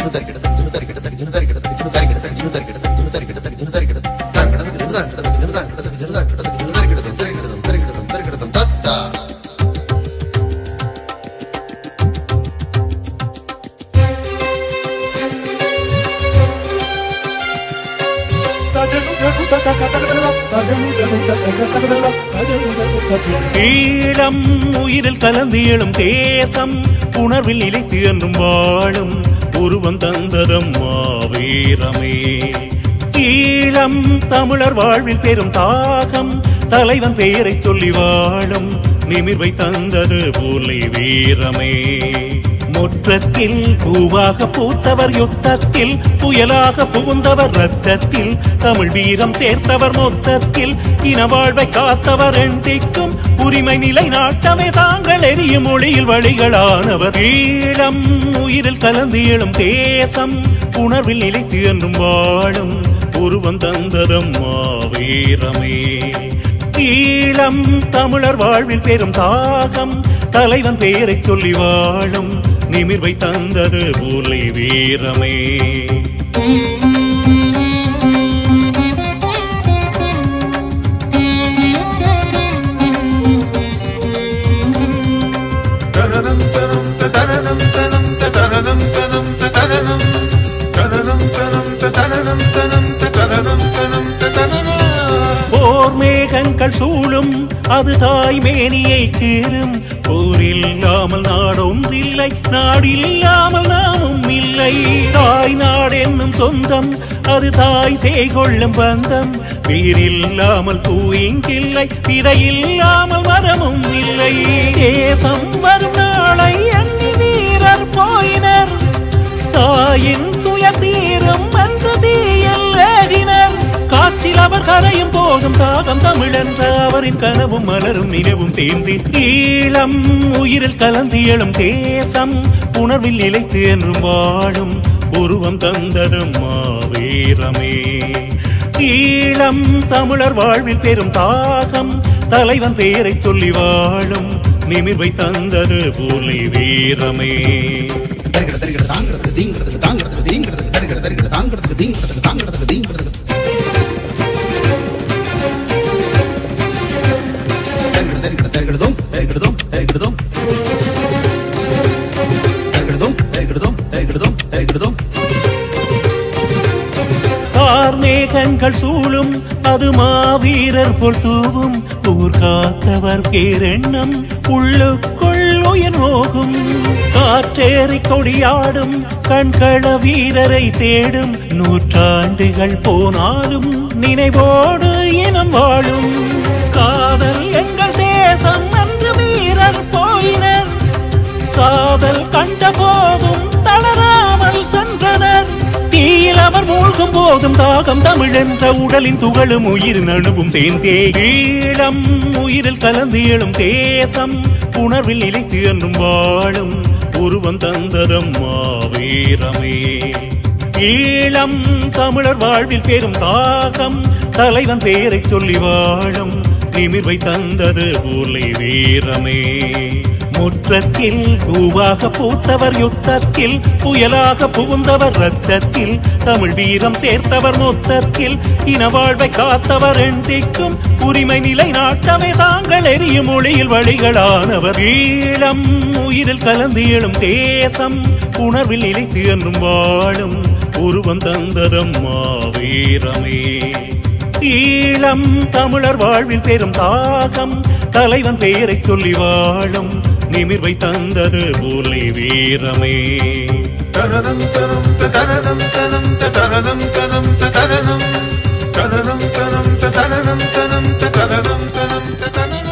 ஈழம் உயிரில் கலந்து எழும் தேசம் உணர்வில் நிலைத்து என்றும் வாழும் உருவம் தந்ததம் மாவீரமே ஈழம் தமிழர் வாழ்வில் பெரும் தாகம் தலைவன் பெயரைச் சொல்லி வாழும் நிமிர்வை தந்தது போலை வீரமே முற்றத்தில் பூவாக பூத்தவர் யுத்தத்தில் புயலாக புகுந்தவர் ரத்தத்தில் தமிழ் வீரம் சேர்த்தவர் மொத்தத்தில் இன வாழ்வை காத்தவர் எண்டிக்கும் உரிமை நிலை நாட்டமே தாங்கள் எரியும் மொழியில் வழிகளானவர் ஈழம் உயிரில் கலந்து எழும் தேசம் உணர்வில் நிலைத்து என்றும் வாழும் உருவம் தந்ததம் மாவீரமே ஈழம் தமிழர் வாழ்வில் பெரும் தாகம் தலைவன் பெயரைச் சொல்லி வாழும் நிமிர்வை தந்தது போலை வீரமே போர் மேகங்கள் சூழும் அது தாய் மேனியை கீறும் போரில்லாமல் நாடொன்றில்லை நாடில்லாமல் நாமும் இல்லை தாய் நாடென்னும் சொந்தம் அது தாய் செய்கொள்ளும் பந்தம் வீரில்லாமல் பூ இங்கில்லை பிறையில்லாமல் மரமும் இல்லை தேசம் வரும் நாளை எண்ணி வீரர் போயினர் தாயின் துயர் தீரும் என்று தீயில் ஏகினர் காற்றில் அவர் கரையும் போதும் தாகம் தமிழென்ற அவரின் கனவும் மலரும் நினைவும் தேர்ந்து ஈழம் உயிரில் கலந்து எழும் தேசம் உணர்வில் நிலைத்து என்றும் வாழும் உருவம் தந்ததும் மாவீரமே ஈழம் தமிழர் வாழ்வில் பெரும் தாகம் தலைவன் பெயரைச் சொல்லி வாழும் நிமிர்வை தந்தது போலை வீரமே கார்மேகங்கள் சூழும் அது மாவீரர் போல் தூவும் ஊர் காத்தவர் பேரெண்ணம் உள்ளுக்குள் உயிர் நோகும் காற்றேறி கொடியாடும் கண்கள வீரரை தேடும் நூற்றாண்டுகள் போனாலும் நினைவோடு இனம் வாழும் காதல் எங்கள் தேசம் என்று வீரர் போயினர் சாதல் கண்ட போதும் தளராமல் சென்றனர் தீயில் அவர் மூழ்கும் போதும் தாகம் தமிழென்ற உடலின் துகளும் உயிர் அணுவும் சேர்ந்தே ஈழம் உயிரில் கலந்து எழும் தேசம் உணர்வில் நிலைத்து என்றும் வாழும் உருவம் தந்ததம் மாவீரமே ஈழம் தமிழர் வாழ்வில் பெரும் தாகம் தலைவன் பெயரைச் சொல்லி வாழும் நிமிர்வை தந்தது போலை வீரமே முற்றத்தில் பூவாக பூத்தவர் யுத்தத்தில் புயலாக புகுந்தவர் ரத்தத்தில் தமிழ் வீரம் சேர்த்தவர் மொத்தத்தில் இன வாழ்வை காத்தவர் எண்டிக்கும் உரிமை நிலை நாட்டமே தாங்கள் எரியும் மொழியில் வழிகளானவர் ஈழம் உயிரில் கலந்து எழும் தேசம் உணர்வில் நிலைத்து என்றும் வாழும் உருவம் தந்ததம் மாவீரமே ஈழம் தமிழர் வாழ்வில் பெரும் தாகம் தலைவன் பெயரைச் சொல்லி வாழும் நிமிர்வை தந்தது போலை வீரமே தனனம் தனம் தனனம் தனம் தனனம் தனம் தனனம் தனனம் தனம் தனனம் தனம் தனனம் தனம் தனனம்